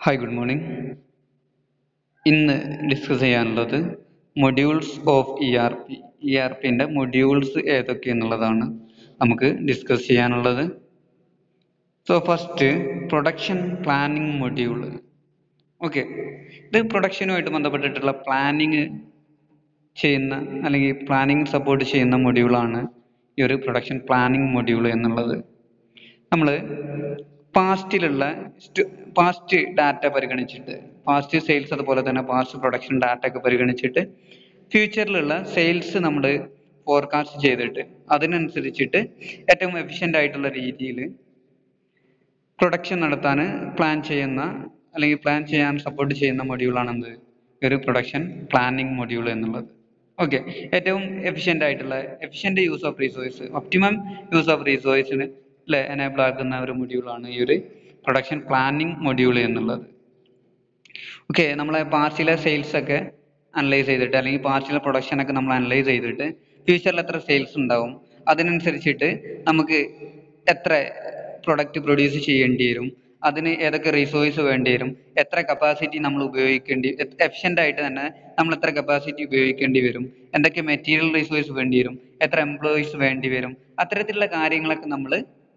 Hi good morning ഇന്ന് discuss ചെയ്യാനുള്ളത് modules of E R P E R പിൻ്റെ modules ഏതൊക്കെ എന്നുള്ളതാണ് നമുക്ക് ഡിസ്കസ് ചെയ്യാനുള്ളത് so first production planning module okay ഇത് പ്രൊഡക്ഷനുമായിട്ട് ബന്ധപ്പെട്ടിട്ടുള്ള പ്ലാനിങ് ചെയ്യുന്ന അല്ലെങ്കിൽ പ്ലാനിങ് സപ്പോർട്ട് ചെയ്യുന്ന മൊഡ്യൂളാണ് ഈ ഒരു പ്രൊഡക്ഷൻ പ്ലാനിങ് മൊഡ്യൂൾ എന്നുള്ളത് നമ്മൾ പാസ്റ്റിലുള്ള പാസ്റ്റ് ഡാറ്റ പരിഗണിച്ചിട്ട് പാസ്റ്റ് സെയിൽസ് അതുപോലെ തന്നെ പാസ്റ്റ് പ്രൊഡക്ഷൻ ഡാറ്റ ഒക്കെ പരിഗണിച്ചിട്ട് ഫ്യൂച്ചറിലുള്ള സെയിൽസ് നമ്മൾ ഫോർകാസ്റ്റ് ചെയ്തിട്ട് അതിനനുസരിച്ചിട്ട് ഏറ്റവും എഫിഷ്യൻ്റ് ആയിട്ടുള്ള രീതിയിൽ പ്രൊഡക്ഷൻ നടത്താൻ പ്ലാൻ ചെയ്യുന്ന അല്ലെങ്കിൽ പ്ലാൻ ചെയ്യാൻ സപ്പോർട്ട് ചെയ്യുന്ന മൊഡ്യൂളാണ് എന്ത് ഒരു പ്രൊഡക്ഷൻ പ്ലാനിങ് മൊഡ്യൂൾ എന്നുള്ളത് ഓക്കെ ഏറ്റവും എഫിഷ്യൻ്റ് ആയിട്ടുള്ള efficient use of resource optimum use of റിസോഴ്സിന് അല്ലെ എനേബിൾ ആക്കുന്ന ഒരു മൊഡ്യൂളാണ് ഈ ഒരു പ്രൊഡക്ഷൻ പ്ലാനിങ് മൊഡ്യൂൾ എന്നുള്ളത് ഓക്കെ നമ്മളെ പാർട്ടിലെ സെയിൽസ് ഒക്കെ അനലൈസ് ചെയ്തിട്ട് അല്ലെങ്കിൽ പാർട്ടിലെ പ്രൊഡക്ഷൻ ഒക്കെ നമ്മൾ അനലൈസ് ചെയ്തിട്ട് ഫ്യൂച്ചറിൽ എത്ര സെയിൽസ് ഉണ്ടാവും അതിനനുസരിച്ചിട്ട് നമുക്ക് എത്ര പ്രൊഡക്റ്റ് പ്രൊഡ്യൂസ് ചെയ്യേണ്ടി വരും അതിന് ഏതൊക്കെ റിസോഴ്സ് വേണ്ടി വരും എത്ര കപ്പാസിറ്റി നമ്മൾ ഉപയോഗിക്കേണ്ടി എഫിഷ്യൻ്റ് ആയിട്ട് തന്നെ നമ്മൾ എത്ര കപ്പാസിറ്റി ഉപയോഗിക്കേണ്ടി വരും എന്തൊക്കെ മെറ്റീരിയൽ റിസോഴ്സ് വേണ്ടി വരും എത്ര എംപ്ലോയീസ് വേണ്ടി വരും അത്തരത്തിലുള്ള കാര്യങ്ങളൊക്കെ നമ്മൾ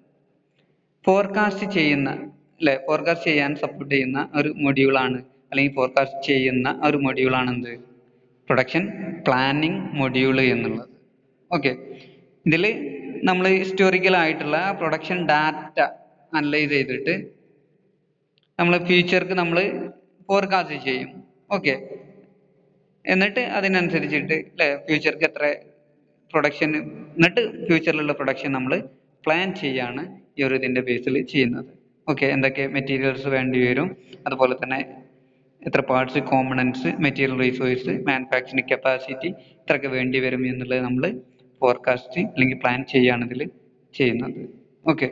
ഫോർകാസ്റ്റ് ചെയ്യുന്ന അല്ലെ ഫോർകാസ്റ്റ് ചെയ്യാൻ സപ്പോർട്ട് ചെയ്യുന്ന ഒരു മൊഡ്യൂളാണ് അല്ലെങ്കിൽ ഫോർകാസ്റ്റ് ചെയ്യുന്ന ഒരു മൊഡ്യൂളാണ് എന്ത് പ്രൊഡക്ഷൻ പ്ലാനിങ് മൊഡ്യൂൾ എന്നുള്ളത് ഓക്കെ ഇതിൽ നമ്മൾ ഹിസ്റ്റോറിക്കൽ ആയിട്ടുള്ള പ്രൊഡക്ഷൻ ഡാറ്റ അനലൈസ് ചെയ്തിട്ട് നമ്മൾ ഫ്യൂച്ചർക്ക് നമ്മൾ ഫോർകാസ്റ്റ് ചെയ്യും ഓക്കെ എന്നിട്ട് അതിനനുസരിച്ചിട്ട് അല്ലെ ഫ്യൂച്ചർക്ക് എത്ര പ്രൊഡക്ഷൻ എന്നിട്ട് ഫ്യൂച്ചറിലുള്ള പ്രൊഡക്ഷൻ നമ്മൾ പ്ലാൻ ചെയ്യാണ് ഈ ഒരു ഇതിൻ്റെ ബേസിൽ ചെയ്യുന്നത് ഓക്കെ എന്തൊക്കെ മെറ്റീരിയൽസ് വേണ്ടി വരും അതുപോലെ തന്നെ എത്ര parts components material resource manufacturing capacity ഇത്രയൊക്കെ വേണ്ടി വരും എന്നുള്ളത് നമ്മൾ ഫോർകാസ്റ്റ് അല്ലെങ്കിൽ പ്ലാൻ ചെയ്യാണ് ഇതിൽ ചെയ്യുന്നത് okay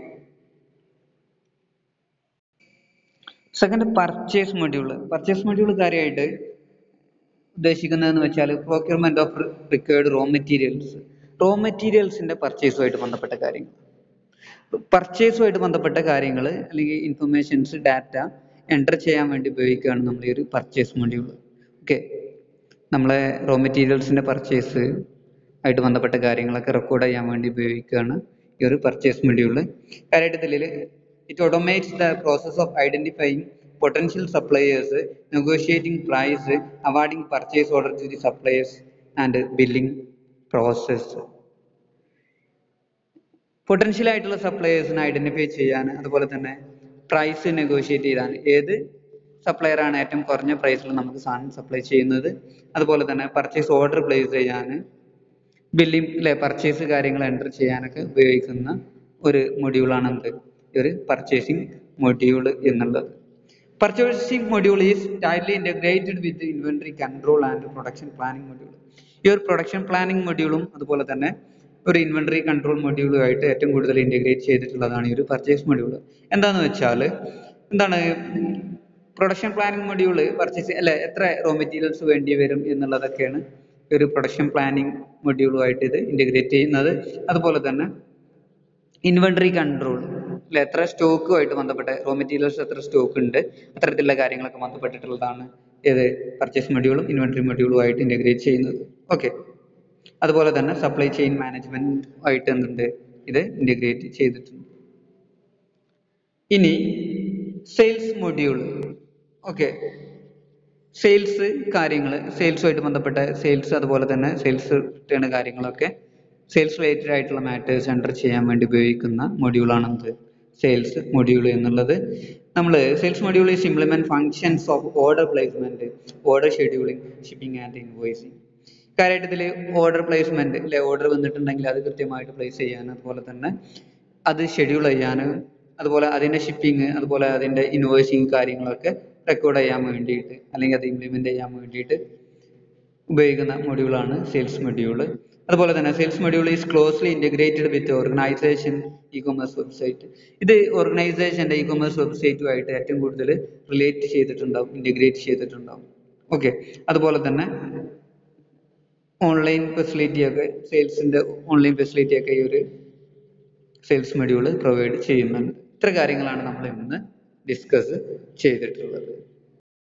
second purchase module purchase module കാര്യമായിട്ട് ഉദ്ദേശിക്കുന്നതെന്ന് വെച്ചാൽ procurement of required raw materials raw മെറ്റീരിയൽസിന്റെ പർച്ചേസുമായിട്ട് ബന്ധപ്പെട്ട കാര്യങ്ങൾ പർച്ചേസുമായിട്ട് ബന്ധപ്പെട്ട കാര്യങ്ങൾ അല്ലെങ്കിൽ ഇൻഫർമേഷൻസ് ഡാറ്റ എൻ്റർ ചെയ്യാൻ വേണ്ടി ഉപയോഗിക്കുകയാണ് നമ്മൾ ഈ ഒരു പർച്ചേസ് മൊഡ്യൂൾ ഓക്കെ നമ്മളെ റോ മെറ്റീരിയൽസിന്റെ പർച്ചേസ് ആയിട്ട് ബന്ധപ്പെട്ട കാര്യങ്ങളൊക്കെ റെക്കോർഡ് ചെയ്യാൻ വേണ്ടി ഉപയോഗിക്കുകയാണ് ഈ ഒരു പർച്ചേസ് മൊഡ്യൂൾ കാര്യമായിട്ട് ഇതിൽ it automates the process of identifying potential suppliers, negotiating price, awarding purchase order to the suppliers and billing process. Potential ആയിട്ടുള്ള സപ്ലയേഴ്സിനെ ഐഡന്റിഫൈ ചെയ്യാൻ അതുപോലെ തന്നെ പ്രൈസ് നെഗോഷിയേറ്റ് ചെയ്യാൻ ഏത് സപ്ലയർ ആണ് ഏറ്റവും കുറഞ്ഞ പ്രൈസിൽ നമുക്ക് സാധനം സപ്ലൈ ചെയ്യുന്നത് അതുപോലെ തന്നെ പർച്ചേസ് ഓർഡർ പ്ലേസ് ചെയ്യാൻ ബില്ലിംഗ് അല്ലെ പർച്ചേസ് കാര്യങ്ങൾ എൻ്റർ ചെയ്യാനൊക്കെ ഉപയോഗിക്കുന്ന ഒരു മൊഡ്യൂളാണ് എന്ത് ഈ ഒരു പർച്ചേസിങ് മൊഡ്യൂൾ എന്നുള്ളത് purchasing module is tightly integrated with inventory control and production planning module ഈ ഒരു പ്രൊഡക്ഷൻ പ്ലാനിംഗ് മൊഡ്യൂളും അതുപോലെ തന്നെ ഒരു ഇൻവെന്ററി കൺട്രോൾ മൊഡ്യൂളുമായിട്ട് ഏറ്റവും കൂടുതൽ ഇൻ്റഗ്രേറ്റ് ചെയ്തിട്ടുള്ളതാണ് ഈ ഒരു പർച്ചേസ് മൊഡ്യൂൾ എന്താന്ന് വെച്ചാൽ എന്താണ് പ്രൊഡക്ഷൻ പ്ലാനിംഗ് മൊഡ്യൂൾ പർച്ചേസ് അല്ലെ എത്ര റോ മെറ്റീരിയൽസ് വേണ്ടി വരും എന്നുള്ളതൊക്കെയാണ് ഒരു പ്രൊഡക്ഷൻ പ്ലാനിംഗ് മൊഡ്യൂളുമായിട്ട് ഇത് ഇൻ്റഗ്രേറ്റ് ചെയ്യുന്നത് അതുപോലെ തന്നെ ഇൻവെന്ററി കൺട്രോൾ അല്ലെ എത്ര സ്റ്റോക്കുമായിട്ട് ബന്ധപ്പെട്ട റോ മെറ്റീരിയൽസ് എത്ര സ്റ്റോക്ക് ഉണ്ട് അത്തരത്തിലുള്ള കാര്യങ്ങളൊക്കെ ബന്ധപ്പെട്ടിട്ടുള്ളതാണ് ഏത് പർച്ചേസ് മൊഡ്യൂളും ഇൻവെന്ററി മൊഡ്യൂളുമായിട്ട് ഇൻ്റഗ്രേറ്റ് ചെയ്യുന്നത് ഓക്കെ അതുപോലെ തന്നെ സപ്ലൈ ചെയിൻ മാനേജ്മെന്റ് ആയിട്ട് എന്തുണ്ട് ഇത് ഇൻ്റഗ്രേറ്റ് ചെയ്തിട്ടുണ്ട് ഇനി സെയിൽസ് മൊഡ്യൂൾ ഓക്കെ സെയിൽസ് കാര്യങ്ങൾ സെയിൽസുമായിട്ട് ബന്ധപ്പെട്ട സെയിൽസ് അതുപോലെ തന്നെ സെയിൽസ് റിട്ടേൺ കാര്യങ്ങളൊക്കെ സെയിൽസ് റിലേറ്റഡ് ആയിട്ടുള്ള മാറ്റേഴ്സ് എൻ്റർ ചെയ്യാൻ വേണ്ടി ഉപയോഗിക്കുന്ന മൊഡ്യൂളാണ് എന്ത് സെയിൽസ് മൊഡ്യൂൾ എന്നുള്ളത് നമ്മൾ sales module is implement functions of order placement order scheduling shipping and invoicing കാര്യമായിട്ട് ഇതിൽ ഓർഡർ പ്ലേസ്മെന്റ് അല്ലെ ഓർഡർ വന്നിട്ടുണ്ടെങ്കിൽ അത് കൃത്യമായിട്ട് പ്ലേസ് ചെയ്യാൻ അതുപോലെ തന്നെ അത് ഷെഡ്യൂൾ ചെയ്യാൻ അതുപോലെ അതിൻ്റെ ഷിപ്പിംഗ് അതുപോലെ അതിൻ്റെ ഇൻവോയ്സിങ് കാര്യങ്ങളൊക്കെ റെക്കോർഡ് ചെയ്യാൻ വേണ്ടിയിട്ട് അല്ലെങ്കിൽ അത് ഇംപ്ലിമെന്റ് ചെയ്യാൻ വേണ്ടിയിട്ട് ഉപയോഗിക്കുന്ന മൊഡ്യൂളാണ് സെയിൽസ് മൊഡ്യൂൾ അതുപോലെ തന്നെ sales module is closely integrated with organisation e commerce website ഇത് ഓർഗനൈസേഷൻ്റെ ഇ കൊമേഴ്സ് വെബ്സൈറ്റുമായിട്ട് ഏറ്റവും കൂടുതൽ റിലേറ്റ് ചെയ്തിട്ടുണ്ടാവും ഇൻറ്റഗ്രേറ്റ് ചെയ്തിട്ടുണ്ടാവും ഓക്കെ അതുപോലെ തന്നെ ഓൺലൈൻ ഫെസിലിറ്റി ഒക്കെ സെയിൽസിൻ്റെ ഓൺലൈൻ ഫെസിലിറ്റി ഒക്കെ ഈ ഒരു സെയിൽസ് മൊഡ്യൂൾ പ്രൊവൈഡ് ചെയ്യുന്നുണ്ട് ഇത്ര കാര്യങ്ങളാണ് നമ്മൾ ഇന്ന് ഡിസ്കസ് ചെയ്തിട്ടുള്ളത്